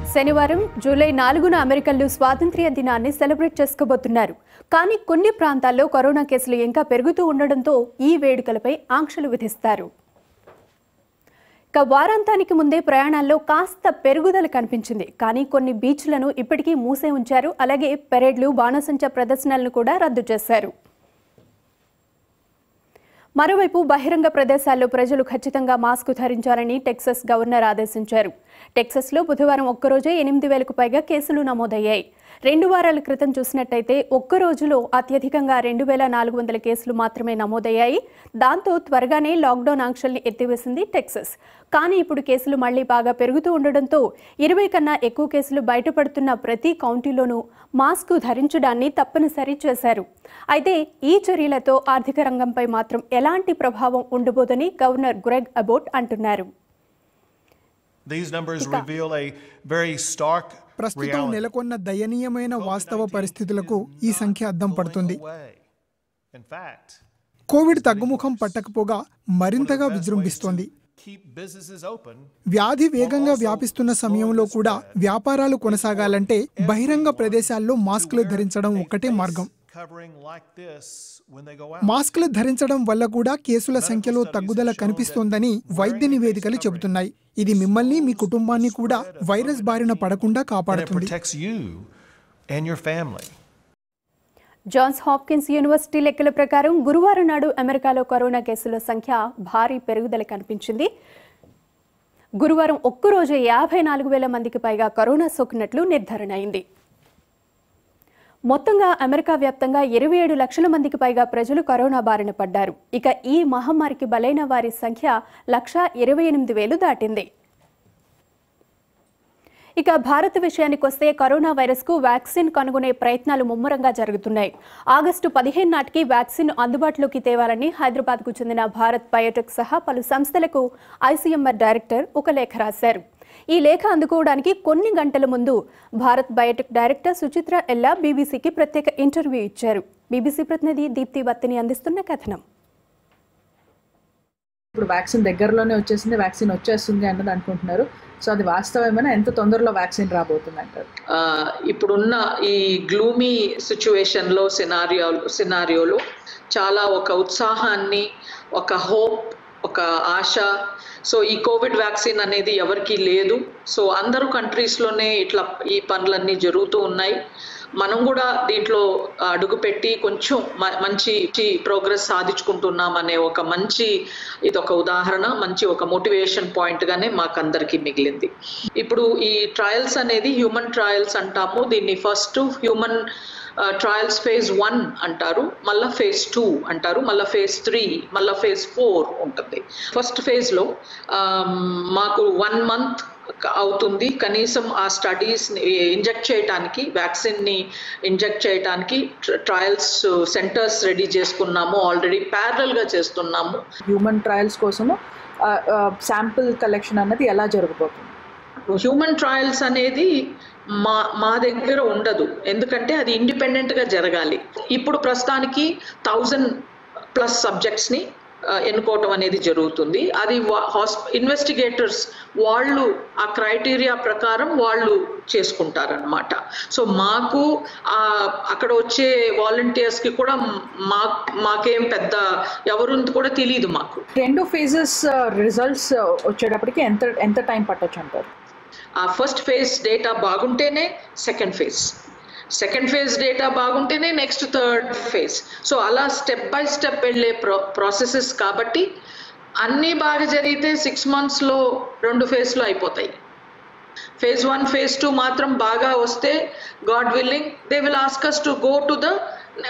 శనివారం జూలై నాలుగున అమెరికన్లు స్వాతంత్ర్య దినాన్ని సెలబ్రేట్ చేసుకోబోతున్నారు కానీ కొన్ని ప్రాంతాల్లో కరోనా కేసులు ఇంకా పెరుగుతూ ఉండడంతో ఈ వేడుకలపై ఆంక్షలు విధిస్తారు ఇక వారాంతానికి ముందే ప్రయాణాల్లో కాస్త పెరుగుదల కనిపించింది కానీ కొన్ని బీచ్లను ఇప్పటికీ మూసే ఉంచారు అలాగే పెరేడ్లు బాణసంచ ప్రదర్శనలను కూడా రద్దు చేశారు మరోవైపు బహిరంగ ప్రదేశాల్లో ప్రజలు ఖచ్చితంగా మాస్క్ ధరించాలని టెక్సస్ గవర్నర్ ఆదేశించారు టెక్సస్లో బుధవారం ఒక్కరోజే ఎనిమిది వేలకు పైగా కేసులు నమోదయ్యాయి రెండు వారాల క్రితం చూసినట్టయితే ఒక్క రోజులో అత్యధికంగా రెండు వేల నాలుగు వందల కేసులు మాత్రమే నమోదయ్యాయి దాంతో త్వరగానే లాక్డౌన్ ఆంక్షల్ని ఎత్తివేసింది టెక్సస్ కానీ ఇప్పుడు కేసులు మళ్లీ బాగా పెరుగుతూ ఉండడంతో ఇరవై కన్నా ఎక్కువ కేసులు బయటపడుతున్న ప్రతి కౌంటీలోనూ మాస్క్ ధరించడాన్ని తప్పనిసరి చేశారు అయితే ఈ చర్యలతో ఆర్థిక రంగంపై మాత్రం ఎలాంటి ప్రభావం ఉండబోదని గవర్నర్ గ్రెగ్ అబోట్ అంటున్నారు These numbers reveal a very stark ప్రస్తుతం reality. నెలకొన్న దయనీయమైన వాస్తవ పరిస్థితులకు ఈ సంఖ్య అద్దం పడుతుంది Away. In fact, కోవిడ్ తగ్గుముఖం పట్టకపోగా మరింతగా విజృంభిస్తోంది keep businesses open వ్యాధి వేగంగా వ్యాపిస్తున్న సమయంలో కూడా వ్యాపారాలు కొనసాగాలంటే బహిరంగ ప్రదేశాల్లో మాస్కులు ధరించడం ఒక్కటే మార్గం covering like this when they go out. మాస్కులు ధరించడం వల్ల కూడా కేసుల సంఖ్యలో తగ్గుదల కనిపిస్తోందని వైద్య నివేదికలు చెబుతున్నాయి ఇది మిమ్మల్ని మీ కుటుంబాన్ని కూడా వైరస్ బారిన పడకుండా and it కాపాడుతుంది protects you and your family. Johns Hopkins university లెక్కల ప్రకారం గురువారం నాడు అమెరికాలో కరోనా కేసుల సంఖ్య భారీ పెరుగుదల కనిపించింది గురువారం ఒక్కరోజు యాభై నాలుగు వేల మందికి పైగా కరోనా సోకినట్లు నిర్ధారణ అయింది మొత్తంగా అమెరికా వ్యాప్తంగా ఇరవై ఏడు లక్షల మందికి పైగా ప్రజలు కరోనా బారిన పడ్డారు ఇక ఈ మహమ్మారికి బలైన వారి సంఖ్య లక్ష ఇరవై ఎనిమిది వేలు దాటింది ఇక భారత్ విషయానికి వస్తే కరోనా వైరస్ కు వ్యాక్సిన్ కనుగొనే ప్రయత్నాలు ముమ్మరంగా జరుగుతున్నాయి ఆగస్టు పదిహేను నాటికి వ్యాక్సిన్ అందుబాటులోకి తేవాలని హైదరాబాద్ కు చెందిన భారత్ బయోటెక్ సహా పలు సంస్థలకు ఐసీఎంఆర్ డైరెక్టర్ ఒక లేఖ రాశారు ఈ లేఖ అందుకోవడానికి కొన్ని గంటల ముందు భారత్ బయోటెక్ డైరెక్టర్ సుచిత్ర ఎల్లా బీబీసీకి ప్రత్యేక ఇంటర్వ్యూ ఇచ్చారు బీబీసీ ప్రతినిధి దీప్తి బత్తిని అందిస్తున్న కథనం ఇప్పుడు వ్యాక్సిన్ దగ్గరలోనే వచ్చేసింది వ్యాక్సిన్ వచ్చేస్తుంది అన్నది అనుకుంటున్నారు సో అది వాస్తవమేనా ఎంత తొందరలో వ్యాక్సిన్ రాబోతుంది అంటారు ఆ, ఇప్పుడున్న ఈ గ్లూమీ సిచ్యువేషన్లో సినారియో సినారియోలో చాలా ఒక ఉత్సాహాన్ని ఒక హోప్ ఒక ఆశ సో ఈ కోవిడ్ వ్యాక్సిన్ అనేది ఎవరికీ లేదు సో అందరూ కంట్రీస్లోనే ఇట్లా ఈ పనులన్నీ జరుగుతూ ఉన్నాయి మనం కూడా దీంట్లో అడుగుపెట్టి కొంచెం మ- మంచి ప్రోగ్రెస్ సాధించుకుంటున్నాం అనే ఒక మంచి ఇది ఒక ఉదాహరణ మంచి ఒక మోటివేషన్ పాయింట్ గానే మాకందరికి మిగిలింది ఇప్పుడు ఈ ట్రయల్స్ అనేది హ్యూమన్ ట్రయల్స్ అంటాము దీన్ని first human trials phase one అంటారు మళ్ళా ఫేజ్ టూ అంటారు మళ్ళా ఫేజ్ త్రీ మళ్ళా ఫేజ్ ఫోర్ ఉంటుంది ఫస్ట్ ఫేజ్లో మాకు వన్ మంత్ అవుతుంది కనీసం ఆ స్టడీస్ ఇంజెక్ట్ చేయడానికి వ్యాక్సిన్ ని ఇంజెక్ట్ చేయడానికి ట్రయల్స్ సెంటర్స్ రెడీ చేసుకున్నాము ఆల్రెడీ ప్యారల్ గా చేస్తున్నాము హ్యూమన్ ట్రయల్స్ కోసము శాంపుల్ కలెక్షన్ అన్నది ఎలా జరగబోతుంది హ్యూమన్ ట్రయల్స్ అనేది మా మా దగ్గర ఉండదు ఎందుకంటే అది ఇండిపెండెంట్ గా జరగాలి ఇప్పుడు ప్రస్తుతానికి థౌజండ్ ప్లస్ సబ్జెక్ట్స్ ని ఆ, ఎన్నుకోవటం అనేది జరుగుతుంది అది ఇన్వెస్టిగేటర్స్ వాళ్ళు ఆ క్రైటీరియా ప్రకారం వాళ్ళు చేసుకుంటారనమాట సో మాకు ఆ అక్కడ వచ్చే వాలంటీర్స్ కి కూడా మా మాకేం పెద్ద ఎవరు కూడా తెలియదు మాకు రెండు ఫేజెస్ రిజల్ట్స్ వచ్చేటప్పటికి ఎంత ఎంత టైం పట్టొచ్చు అంటారు ఆ ఫస్ట్ ఫేజ్ డేటా బాగుంటేనే second phase second phase data బాగుంటేనే నెక్స్ట్ థర్డ్ ఫేజ్ సో అలా స్టెప్ బై స్టెప్ వెళ్ళే ప్రో ప్రాసెసెస్ కాబట్టి అన్నీ బాగా జరిగితే సిక్స్ మంత్స్లో రెండు ఫేజ్లో అయిపోతాయి ఫేజ్ వన్ ఫేజ్ టూ మాత్రం బాగా వస్తే God willing they will ask us to go to the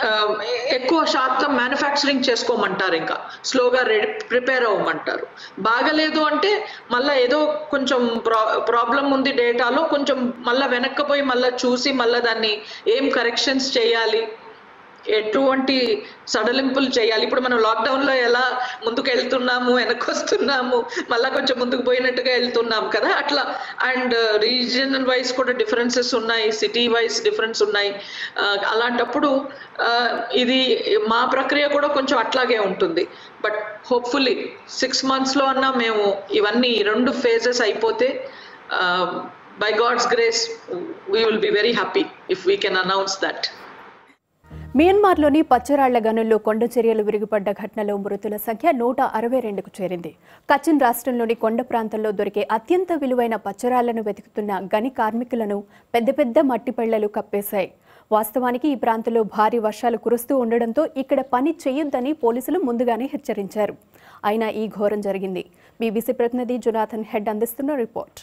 ఎక్కువ శాతం మ్యానుఫ్యాక్చరింగ్ చేసుకోమంటారు ఇంకా స్లోగా రెడీ ప్రిపేర్ అవ్వమంటారు బాగలేదు అంటే మళ్ళీ ఏదో కొంచెం ప్రా ప్రాబ్లం ఉంది డేటాలో కొంచెం మళ్ళీ వెనక్కిపోయి మళ్ళీ చూసి మళ్ళీ దాన్ని ఏం కరెక్షన్స్ చేయాలి ఎటువంటి సడలింపులు చేయాలి ఇప్పుడు మనం లాక్డౌన్ లో ఎలా ముందుకు వెళ్తున్నాము వెనక్కి వస్తున్నాము మళ్ళా కొంచెం ముందుకు పోయినట్టుగా వెళ్తున్నాం కదా అట్లా అండ్ రీజనల్ వైజ్ కూడా డిఫరెన్సెస్ ఉన్నాయి సిటీ వైజ్ డిఫరెన్స్ ఉన్నాయి ఆ, అలాంటప్పుడు ఆ, ఇది మా ప్రక్రియ కూడా కొంచెం అట్లాగే ఉంటుంది బట్ హోప్ఫుల్లీ సిక్స్ మంత్స్లో అన్నా మేము ఇవన్నీ రెండు ఫేజెస్ అయిపోతే by God's grace, we will be very happy if we can announce that. మియన్మార్లోని పచ్చరాళ్ల గనుల్లో కొండ చర్యలు విరిగిపడ్డ ఘటనలో మృతుల సంఖ్య నూట అరవై రెండుకు చేరింది కచిన్ రాష్ట్రంలోని కొండ ప్రాంతంలో దొరికే అత్యంత విలువైన పచ్చరాళ్లను వెతుకుతున్న గని కార్మికులను పెద్ద పెద్ద మట్టి పెళ్లలు కప్పేశాయి వాస్తవానికి ఈ ప్రాంతంలో భారీ వర్షాలు కురుస్తూ ఉండడంతో ఇక్కడ పని చేయొద్దని పోలీసులు ముందుగానే హెచ్చరించారు అయినా ఈ ఘోరం జరిగింది బీబీసీ ప్రతినిధి జునాథన్ హెడ్ అందిస్తున్న రిపోర్ట్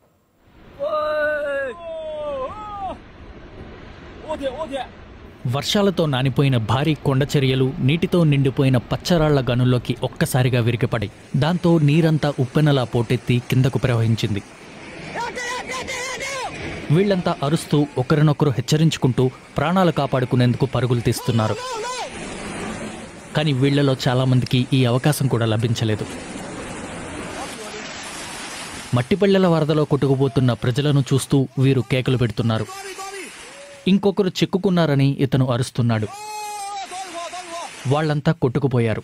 వర్షాలతో నానిపోయిన భారీ కొండ చర్యలు నీటితో నిండిపోయిన పచ్చరాళ్ల గనుల్లోకి ఒక్కసారిగా విరిగిపడాయి దాంతో నీరంతా ఉప్పెనలా పోటెత్తి కిందకు ప్రవహించింది వీళ్లంతా అరుస్తూ ఒకరినొకరు హెచ్చరించుకుంటూ ప్రాణాలు కాపాడుకునేందుకు పరుగులు తీస్తున్నారు కానీ వీళ్లలో చాలామందికి ఈ అవకాశం కూడా లభించలేదు మట్టిపల్లెల వరదలో కొట్టుకుపోతున్న ప్రజలను చూస్తూ వీరు కేకలు పెడుతున్నారు ఇంకొకరు చిక్కుకున్నారని ఇతను అరుస్తున్నాడు వాళ్ళంతా కొట్టుకుపోయారు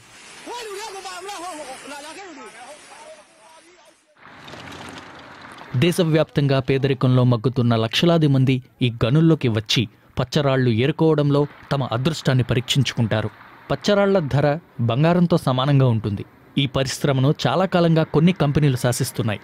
దేశవ్యాప్తంగా పేదరికంలో మగ్గుతున్న లక్షలాది మంది ఈ గనుల్లోకి వచ్చి పచ్చరాళ్లు ఏరుకోవడంలో తమ అదృష్టాన్ని పరీక్షించుకుంటారు పచ్చరాళ్ల ధర బంగారంతో సమానంగా ఉంటుంది ఈ పరిశ్రమను చాలా కాలంగా కొన్ని కంపెనీలు శాసిస్తున్నాయి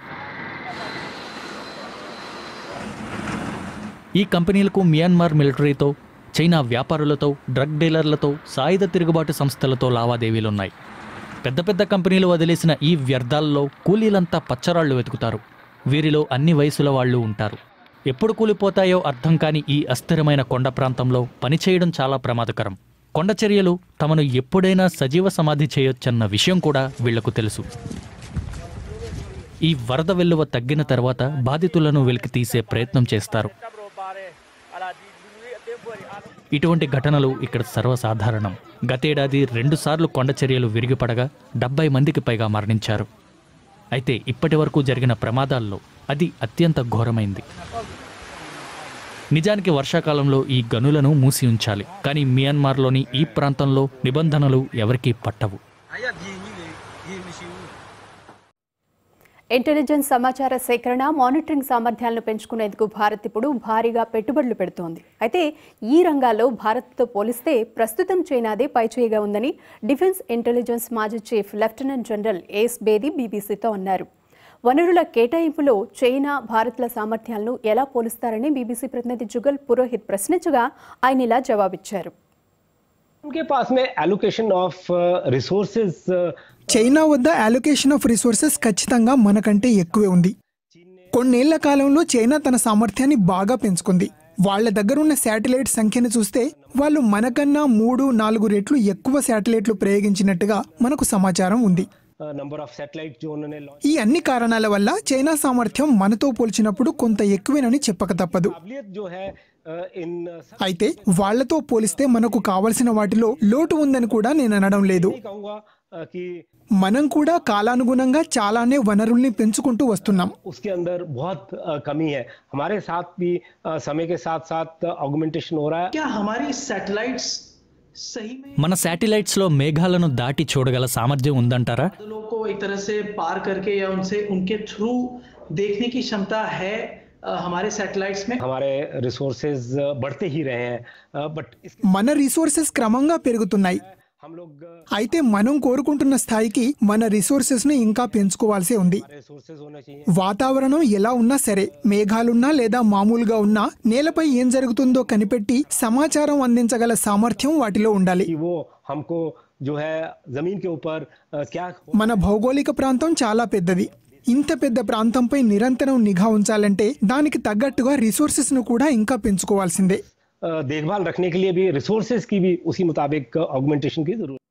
ఈ కంపెనీలకు మియాన్మార్ మిలిటరీతో చైనా వ్యాపారులతో డ్రగ్ డీలర్లతో సాయుధ తిరుగుబాటు సంస్థలతో లావాదేవీలున్నాయి పెద్ద పెద్ద కంపెనీలు వదిలేసిన ఈ వ్యర్థాల్లో కూలీలంతా పచ్చరాళ్లు వెతుకుతారు వీరిలో అన్ని వయసుల వాళ్ళు ఉంటారు ఎప్పుడు కూలిపోతాయో అర్థం కాని ఈ అస్థిరమైన కొండ ప్రాంతంలో పనిచేయడం చాలా ప్రమాదకరం కొండ చర్యలు తమను ఎప్పుడైనా సజీవ సమాధి చేయొచ్చన్న విషయం కూడా వీళ్లకు తెలుసు ఈ వరద వెల్లువ తగ్గిన తర్వాత బాధితులను వెలికి తీసే ప్రయత్నం చేస్తారు ఇటువంటి ఘటనలు ఇక్కడ సర్వసాధారణం గతేడాది రెండుసార్లు కొండ చర్యలు విరిగిపడగా డెబ్బై మందికి పైగా మరణించారు అయితే ఇప్పటి వరకు జరిగిన ప్రమాదాల్లో అది అత్యంత ఘోరమైంది నిజానికి వర్షాకాలంలో ఈ గనులను మూసి ఉంచాలి కానీ మియాన్మార్లోని ఈ ప్రాంతంలో నిబంధనలు ఎవరికీ పట్టవు ఇంటెలిజెన్స్ సమాచార సేకరణ మానిటరింగ్ సామర్థ్యాలను పెంచుకునేందుకు భారత్ ఇప్పుడు భారీగా పెట్టుబడులు పెడుతోంది అయితే ఈ రంగాల్లో భారత్తో పోలిస్తే ప్రస్తుతం చైనాదే పైచేయిగా ఉందని డిఫెన్స్ ఇంటెలిజెన్స్ మాజీ chief lieutenant general S Bedi బీబీసీతో అన్నారు వనరుల కేటాయింపులో చైనా భారత్ల సామర్థ్యాలను ఎలా పోలుస్తారని బీబీసీ ప్రతినిధి జుగల్ పురోహిత్ ప్రశ్నించగా ఆయన ఇలా జవాబిచ్చారు उनके पास में एलोकेशन ऑफ रिसोर्सेज చైనా వద్ద అలొకేషన్ ఆఫ్ రిసోర్సెస్ ఖచ్చితంగా మనకంటే ఎక్కువే ఉంది కొన్నేళ్ల కాలంలో చైనా తన సామర్థ్యాన్ని బాగా పెంచుకుంది వాళ్ళ దగ్గరున్న శాటిలైట్ సంఖ్యను చూస్తే వాళ్ళు మనకన్నా మూడు నాలుగు రెట్లు ఎక్కువ శాటిలైట్లు ప్రయోగించినట్టుగా మనకు సమాచారం ఉంది नंबर ऑफ सैटेलाइट जो उन्होंने लॉन्च ఈ అన్ని కారణాల వల్ల చైనా సామర్థ్యం మనతో పోల్చినప్పుడు కొంత ఎక్కువేనని చెప్పక తప్పదు काबिलियत जो है अ, इन అయితే వాళ్లతో పోలిస్తే మనకు కావలసిన వాటిలో లోటు ఉందని కూడా నేను అనడం లేదు नहीं कहूंगा अ, कि మనం కూడా కాలానుగుణంగా చాలానే వనరుల్ని పెంచుకుంటూ వస్తున్నాం उसके अंदर बहुत अ, कमी है हमारे साथ भी अ, समय के साथ साथ ऑगमेंटेशन हो रहा है क्या हमारी सैटेलाइट्स सही में మన శాటిలైట్స్లో మేఘాలను దాటి చూడగల సామర్థ్యం ఉందంటారా बादलों को एक तरह से पार करके या उनसे उनके थ्रू देखने की क्षमता है अ, हमारे सैटेलाइट्स में हमारे रिसोर्सेज बढ़ते ही रहे हैं बट इसके మన రిసోర్సెస్ క్రమంగా పెరుగుతున్నాయి हम लोग అయితే మనం కోరుకుంటున్న స్థాయికి మన రిసోర్సెస్ ని ఇంకా పెంచుకోవాల్సి ఉంది रिसोर्सेज होने चाहिए వాతావరణం ఎలా ఉన్నా సరే మేఘాలున్నా లేదా మామూలుగా ఉన్నా నేలపై ఏం జరుగుతుందో కనిపెట్టి సమాచారం అందించగల సామర్థ్యం వాటిలో ఉండాలి कि वो हमको जो है जमीन के ऊपर अ, क्या మన భౌగోళిక ప్రాంతం చాలా పెద్దది ఇంత పెద్ద ప్రాంతంపై నిరంతరం నిఘా ఉంచాలంటే దానికి తగ్గట్టుగా రిసోర్సెస్ ను కూడా ఇంకా పెంచుకోవాల్సిందే अ, देखभाल रखने के लिए भी रिसोर्सेज की भी उसी मुताबिक ऑगमेंटेशन की जरूरत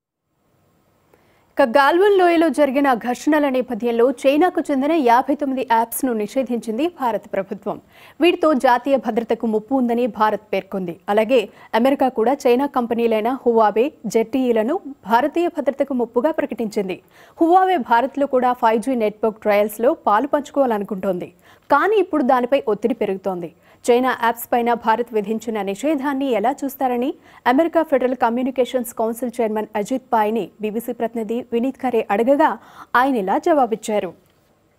ఇక గాల్వన్ లోయలో జరిగిన ఘర్షణల నేపథ్యంలో చైనాకు చెందిన యాభై తొమ్మిది యాప్స్ను నిషేధించింది భారత ప్రభుత్వం వీటితో జాతీయ భద్రతకు ముప్పు ఉందని భారత్ పేర్కొంది అలాగే అమెరికా కూడా చైనా కంపెనీలైన హువావే జెట్టీఈలను భారతీయ భద్రతకు ముప్పుగా ప్రకటించింది హువావే భారత్లో కూడా ఫైవ్ జీ నెట్వర్క్ ట్రయల్స్లో పాలు పంచుకోవాలనుకుంటోంది కానీ ఇప్పుడు దానిపై ఒత్తిడి పెరుగుతోంది చైనా యాప్స్ పైన భారత్ విధించిన నిషేధాన్ని ఎలా చూస్తారని America federal communications council chairman Ajit పాయ్ని బీబీసీ ప్రతినిధి వినీత్ ఖరే అడగగా ఆయన ఇలా జవాబిచ్చారు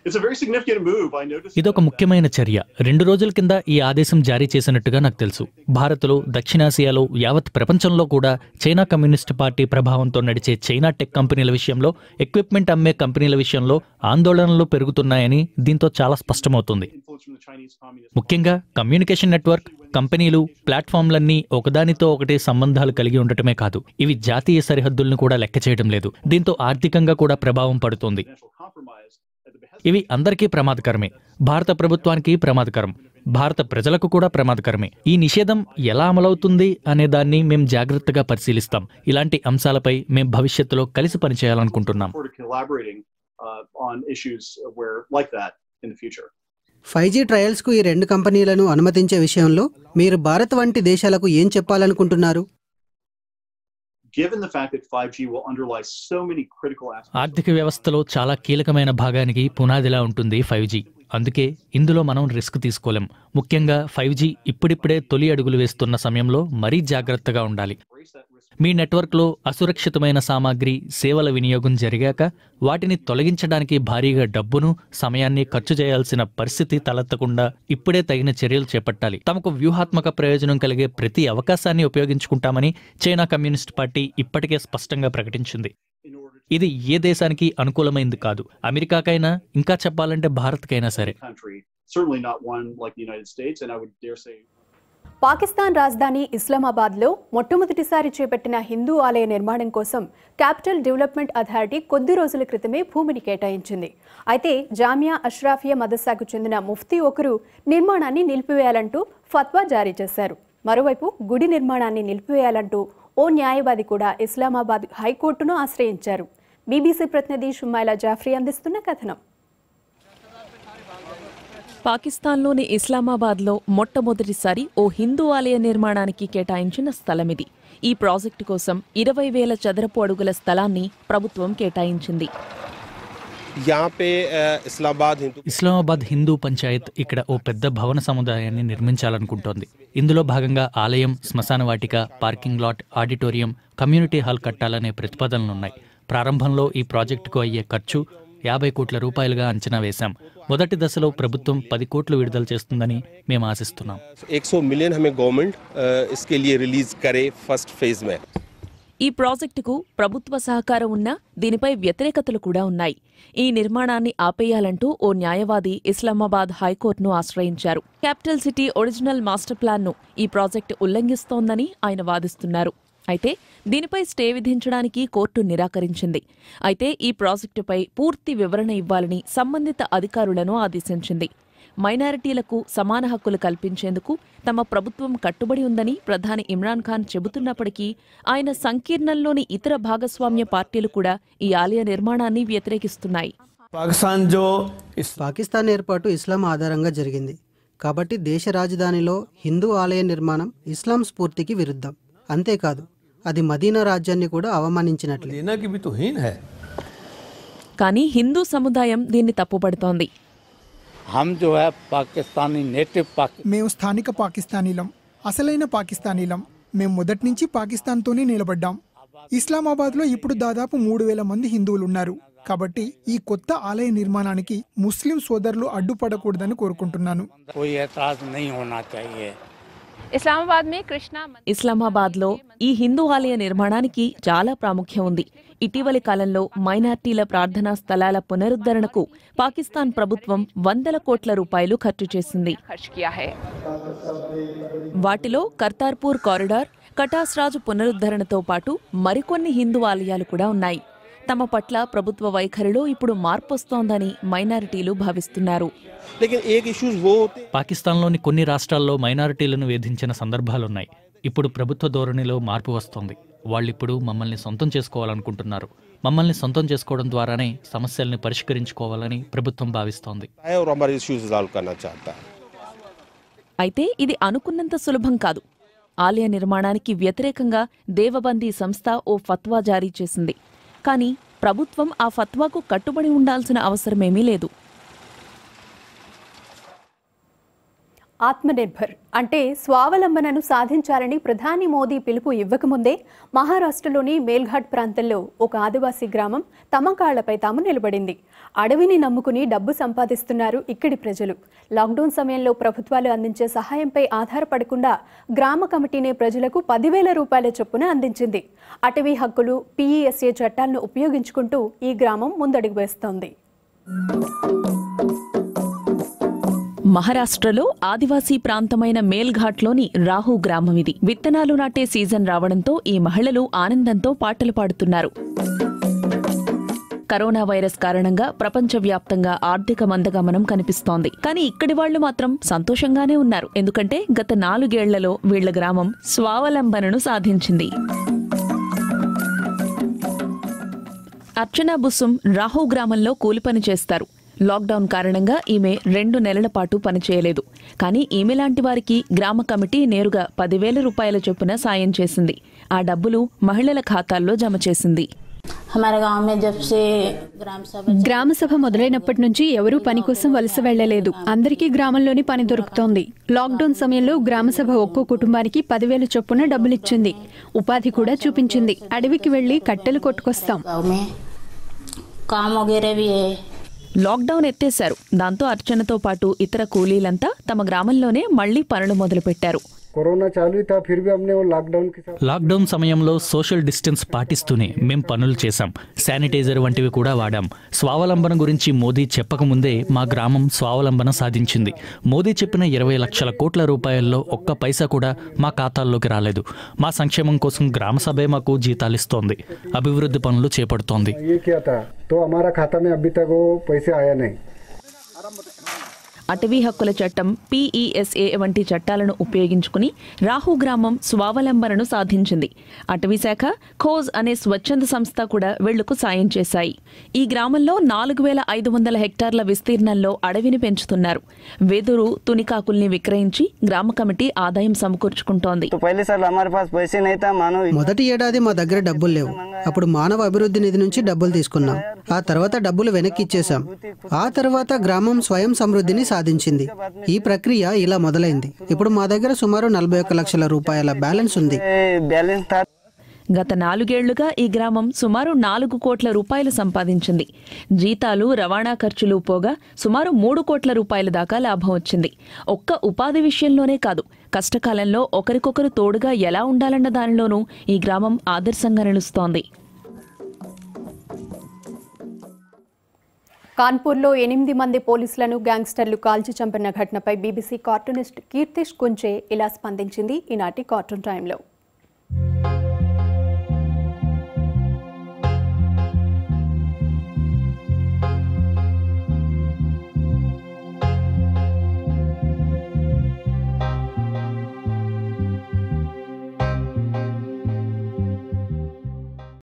It's a very significant move. I noticed. ఇదొక ముఖ్యమైన చర్య రెండు రోజుల కింద ఈ ఆదేశం జారీ చేసినట్టుగా నాకు తెలుసు భారత్లో దక్షిణాసియాలో యావత్ ప్రపంచంలో కూడా చైనా కమ్యూనిస్ట్ పార్టీ ప్రభావంతో నడిచే చైనా టెక్ కంపెనీల విషయంలో ఎక్విప్మెంట్ అమ్మే కంపెనీల విషయంలో ఆందోళనలు పెరుగుతున్నాయని దీంతో చాలా స్పష్టమవుతుంది influence from the Chinese Communist ముఖ్యంగా కమ్యూనికేషన్ నెట్వర్క్ కంపెనీలు ప్లాట్ఫామ్లన్నీ ఒకదానితో ఒకటి సంబంధాలు కలిగి ఉండటమే కాదు ఇవి జాతీయ సరిహద్దులను కూడా లెక్క చేయడం లేదు దీంతో ఆర్థికంగా కూడా ప్రభావం పడుతోంది financial compromise at the behest ఇవి అందరికీ ప్రమాదకరమే భారత ప్రభుత్వానికి ప్రమాదకరం భారత ప్రజలకు కూడా ప్రమాదకరమే ఈ నిషేధం ఎలా అమలవుతుంది అనే దాన్ని మేం జాగ్రత్తగా పరిశీలిస్తాం ఇలాంటి అంశాలపై మేం భవిష్యత్తులో కలిసి పనిచేయాలనుకుంటున్నాం forward to collaborating uh, on issues where like that in the future. Five G ట్రయల్స్కు ఈ రెండు కంపెనీలను అనుమతించే విషయంలో మీరు భారత్ వంటి దేశాలకు ఏం చెప్పాలనుకుంటున్నారు Given the fact that 5G will underlie so many critical aspects. ఆర్థిక వ్యవస్థలో చాలా కీలకమైన భాగానికి పునాదిలా ఉంటుంది ఫైవ్ జీ అందుకే ఇందులో మనం రిస్క్ తీసుకోలేం ముఖ్యంగా ఫైవ్ జీ ఇప్పుడిప్పుడే తొలి అడుగులు వేస్తున్న సమయంలో మరీ జాగ్రత్తగా ఉండాలి మీ నెట్వర్క్లో అసురక్షితమైన సామాగ్రి సేవల వినియోగం జరిగాక వాటిని తొలగించడానికి భారీగా డబ్బును సమయాన్ని ఖర్చు చేయాల్సిన పరిస్థితి తలెత్తకుండా ఇప్పుడే తగిన చర్యలు చేపట్టాలి తమకు వ్యూహాత్మక ప్రయోజనం కలిగే ప్రతి అవకాశాన్ని ఉపయోగించుకుంటామని చైనా కమ్యూనిస్ట్ పార్టీ ఇప్పటికే స్పష్టంగా ప్రకటించింది ఇది ఏ దేశానికి అనుకూలమైంది కాదు అమెరికాకైనా ఇంకా చెప్పాలంటే భారత్కైనా సరే country, certainly not one like the United States, and I would dare say Pakistan రాజధాని ఇస్లామాబాద్లో మొట్టమొదటిసారి చేపట్టిన హిందూ ఆలయ నిర్మాణం కోసం క్యాపిటల్ డెవలప్మెంట్ అథారిటీ కొద్ది రోజుల క్రితమే భూమిని కేటాయించింది అయితే జామియా అష్రాఫియా మదర్సాకు చెందిన ముఫ్తీ ఒకరు నిర్మాణాన్ని నిలిపివేయాలంటూ ఫత్వా జారీ చేశారు మరోవైపు గుడి నిర్మాణాన్ని నిలిపివేయాలంటూ ఓ న్యాయవాది కూడా ఇస్లామాబాద్ హైకోర్టును ఆశ్రయించారు బీబీసీ ప్రతినిధి షుమైలా జాఫ్రీ అందిస్తున్న కథనం పాకిస్తాన్లోని ఇస్లామాబాద్లో మొట్టమొదటిసారి ఓ హిందూ ఆలయ నిర్మాణానికి కేటాయించిన స్థలమిది ఈ ప్రాజెక్టు కోసం ఇరవై వేల చదరపు అడుగుల స్థలాన్ని ప్రభుత్వం కేటాయించింది यहाँ पे अ, इस्लामाबाद हिंदू ఇస్లామాబాద్ హిందూ పంచాయత్ ఇక్కడ ఓ పెద్ద భవన సముదాయాన్ని నిర్మించాలనుకుంటోంది ఇందులో భాగంగా ఆలయం శ్మశాన వాటిక parking lot auditorium community hall కట్టాలనే ప్రతిపాదనలున్నాయి ప్రారంభంలో ఈ ప్రాజెక్టుకు అయ్యే ఖర్చు యాభై కోట్ల రూపాయలుగా అంచనా వేశాం మొదటి దశలో ప్రభుత్వం పది కోట్లు విడుదల చేస్తుందని మేము ఆశిస్తున్నాం 100 मिलियन हमें गवर्नमेंट अ, इसके लिए रिलीज करे फर्स्ट फेज में ఈ ప్రాజెక్టుకు ప్రభుత్వ సహకారం ఉన్నా దీనిపై వ్యతిరేకతలు కూడా ఉన్నాయి ఈ నిర్మాణాన్ని ఆపేయాలంటూ ఓ న్యాయవాది ఇస్లామాబాద్ హైకోర్టును ఆశ్రయించారు క్యాపిటల్ సిటీ ఒరిజినల్ మాస్టర్ ప్లాన్ను ఈ ప్రాజెక్టు ఉల్లంఘిస్తోందని ఆయన వాదిస్తున్నారు అయితే దీనిపై స్టే విధించడానికి కోర్టు నిరాకరించింది అయితే ఈ ప్రాజెక్టుపై పూర్తి వివరణ ఇవ్వాలని సంబంధిత అధికారులను ఆదేశించింది మైనారిటీలకు సమాన హక్కులు కల్పించేందుకు తమ ప్రభుత్వం కట్టుబడి ఉందని ప్రధాని ఇమ్రాన్ ఖాన్ చెబుతున్నప్పటికీ ఆయన సంకీర్ణంలోని ఇతర భాగస్వామ్య పార్టీలు కూడా ఈ ఆలయ నిర్మాణాన్ని వ్యతిరేకిస్తున్నాయి పాకిస్తాన్ జో పాకిస్తాన్ ఏర్పాటు ఇస్లాం ఆధారంగా జరిగింది కాబట్టి దేశ రాజధానిలో హిందూ ఆలయ నిర్మాణం ఇస్లాం స్ఫూర్తికి విరుద్ధం అంతేకాదు అది మదీనా రాజ్యాన్ని కూడా అవమానించినట్లే కానీ హిందూ సముదాయం దీన్ని తప్పుపడుతోంది हम जो है पाकिस्तानी नेटिव पाक మేము స్థానిక పాకిస్తానీలం అసలైన పాకిస్తానీలం మేము మొదటి నుంచి పాకిస్తాన్తోనే నిలబడ్డాం ఇస్లామాబాద్లో ఇప్పుడు దాదాపు మూడు వేల మంది హిందువులు ఉన్నారు కాబట్టి ఈ కొత్త ఆలయ నిర్మాణానికి ముస్లిం సోదరులు అడ్డుపడకూడదని కోరుకుంటున్నాను कोई एतराज नहीं होना चाहिए इस्लामाबाद में कृष्णा ఇస్లామాబాద్లో ఈ హిందూ ఆలయ నిర్మాణానికి చాలా ప్రాముఖ్యం ఉంది ఇటీవలి కాలంలో మైనార్టీల ప్రార్థనా స్థలాల పునరుద్ధరణకు పాకిస్తాన్ ప్రభుత్వం వందల కోట్ల రూపాయలు ఖర్చు చేసింది खर्च किया है వాటిలో కర్తార్పూర్ కారిడార్ కటాస్ రాజు పునరుద్ధరణతో పాటు మరికొన్ని హిందూ ఆలయాలు కూడా ఉన్నాయి తమ పట్ల ప్రభుత్వ వైఖరిలో ఇప్పుడు మార్పొస్తోందని మైనారిటీలు భావిస్తున్నారు लेकिन एक इश्यूज वो होते పాకిస్తాన్లోని కొన్ని రాష్ట్రాల్లో మైనారిటీలను వేధించిన సందర్భాలున్నాయి ఇప్పుడు ప్రభుత్వ ధోరణిలో మార్పు వస్తోంది వాళ్ళిప్పుడు మమ్మల్ని సొంతం చేసుకోవాలనుకుంటున్నారు మమ్మల్ని సొంతం చేసుకోవడం ద్వారానే సమస్యల్ని పరిష్కరించుకోవాలని ప్రభుత్వం భావిస్తోంది है और हमारे इश्यूज रिजॉल्व करना चाहता है అయితే ఇది అనుకున్నంత సులభం కాదు ఆలయ నిర్మాణానికి వ్యతిరేకంగా దేవబందీ సంస్థ ఓ ఫత్వా జారీ చేసింది కానీ ప్రభుత్వం ఆ ఫత్వాకు కట్టుబడి ఉండాల్సిన అవసరమేమీ లేదు ఆత్మనిర్భర్ అంటే స్వావలంబనను సాధించాలని ప్రధాని మోదీ పిలుపు ఇవ్వకముందే మహారాష్ట్రలోని మేల్ఘాట్ ప్రాంతంలో ఒక ఆదివాసీ గ్రామం తమ కాళ్లపై తాము నిలబడింది అడవిని నమ్ముకుని డబ్బు సంపాదిస్తున్నారు ఇక్కడి ప్రజలు లాక్డౌన్ సమయంలో ప్రభుత్వాలు అందించే సహాయంపై ఆధారపడకుండా గ్రామ కమిటీనే ప్రజలకు పదివేల రూపాయల చొప్పున అందించింది అటవీ హక్కులు పీఈఎస్ఏ చట్టాలను ఉపయోగించుకుంటూ ఈ గ్రామం ముందడుగు వేస్తోంది మహారాష్ట్రలో ఆదివాసీ ప్రాంతమైన మేల్ఘాట్లోని రాహు గ్రామం ఇది విత్తనాలు నాటే సీజన్ రావడంతో ఈ మహిళలు ఆనందంతో పాటలు పాడుతున్నారు కరోనా వైరస్ కారణంగా ప్రపంచవ్యాప్తంగా ఆర్థిక మందగమనం కనిపిస్తోంది కానీ ఇక్కడి వాళ్లు మాత్రం సంతోషంగానే ఉన్నారు ఎందుకంటే గత నాలుగేళ్లలో వీళ్ల గ్రామం స్వావలంబనను సాధించింది అర్చనా బుస్సుం రాహు గ్రామంలో కూలి పని చేస్తారు లాక్డౌన్ కారణంగా ఈమె రెండు నెలల పాటు పనిచేయలేదు కానీ ఈమె లాంటి వారికి గ్రామ కమిటీ నేరుగా పదివేల రూపాయల చొప్పున సాయం చేసింది ఆ డబ్బులు మహిళల ఖాతాల్లో జమ చేసింది हमारे गांव में जब से ग्राम सभा గ్రామ సభ మొదలైనప్పటి నుంచి ఎవరూ పని కోసం వలస వెళ్లలేదు అందరికీ గ్రామంలోని పని దొరుకుతోంది లాక్డౌన్ సమయంలో గ్రామ సభ ఒక్కో కుటుంబానికి పదివేల చొప్పున డబ్బులిచ్చింది ఉపాధి కూడా చూపించింది అడవికి వెళ్లి కట్టెలు కొట్టుకొస్తాం गांव में काम वगैरह भी है లాక్డౌన్ ఎత్తేశారు దాంతో అర్చనతో పాటు ఇతర కూలీలంతా తమ గ్రామంలోనే మళ్లీ పనులు మొదలుపెట్టారు कोरोना चालू ही था फिर भी हमने वो लॉकडाउन के साथ లాక్డౌన్ సమయంలో సోషల్ డిస్టెన్స్ పాటిస్తూనే మేం పనులు చేశాం శానిటైజర్ వంటివి కూడా వాడాం స్వావలంబన గురించి మోదీ చెప్పకముందే మా గ్రామం స్వావలంబన సాధించింది మోదీ చెప్పిన ఇరవై లక్షల కోట్ల రూపాయల్లో ఒక్క పైసా కూడా మా ఖాతాల్లోకి రాలేదు మా సంక్షేమం కోసం గ్రామ సభే మాకు జీతాలిస్తోంది అభివృద్ధి పనులు చేపడుతోంది ये किया था तो हमारा खाता में अभी तक वो पैसे आया नहीं అటవీ హక్కుల చట్టం పీఈఎస్ఏ వంటి చట్టాలను ఉపయోగించుకుని రాహు గ్రామం స్వావలంబనను సాధించింది అటవీ శాఖ ఖోజ్ అనే స్వచ్ఛంద సంస్థ కూడా వీళ్లకు సాయం చేశాయి ఈ గ్రామంలో నాలుగు వేల ఐదు వందల హెక్టార్ల విస్తీర్ణంలో అడవిని పెంచుతున్నారు వెదురు తునికాకుల్ని విక్రయించి గ్రామ కమిటీ ఆదాయం సమకూర్చుకుంటోంది पहले साल हमारे पास पैसे नहीं था मानो మొదటి ఏడాది మా దగ్గర డబ్బులు లేవు అప్పుడు మానవ అభివృద్ధి నిధి నుంచి డబ్బులు తీసుకున్నాం ఆ తర్వాత డబ్బులు వెనక్కి ఇచ్చేశాం ఆ తర్వాత గ్రామం స్వయం సమృద్ధిని సాధించింది ఈ ప్రక్రియ ఇలా మొదలైంది ఇప్పుడు మా దగ్గర సుమారు నలభై ఒక్క లక్షల రూపాయల బ్యాలెన్స్ ఉంది बैलेंस था గత నాలుగేళ్లుగా ఈ గ్రామం సుమారు నాలుగు కోట్ల రూపాయలు సంపాదించింది జీతాలు రవాణా ఖర్చులు పోగా సుమారు మూడు కోట్ల రూపాయల దాకా లాభం వచ్చింది ఒక్క ఉపాధి విషయంలోనే కాదు కష్టకాలంలో ఒకరికొకరు తోడుగా ఎలా ఉండాలన్న దానిలోనూ ఈ గ్రామం ఆదర్శంగా నిలుస్తోంది కాన్పూర్లో ఎనిమిది మంది పోలీసులను గ్యాంగ్స్టర్లు కాల్చి చంపిన ఘటనపై బీబీసీ కార్టూనిస్ట్ కీర్తిష్ కుంచే ఇలా స్పందించింది ఈనాటి కార్టూన్ టైంలో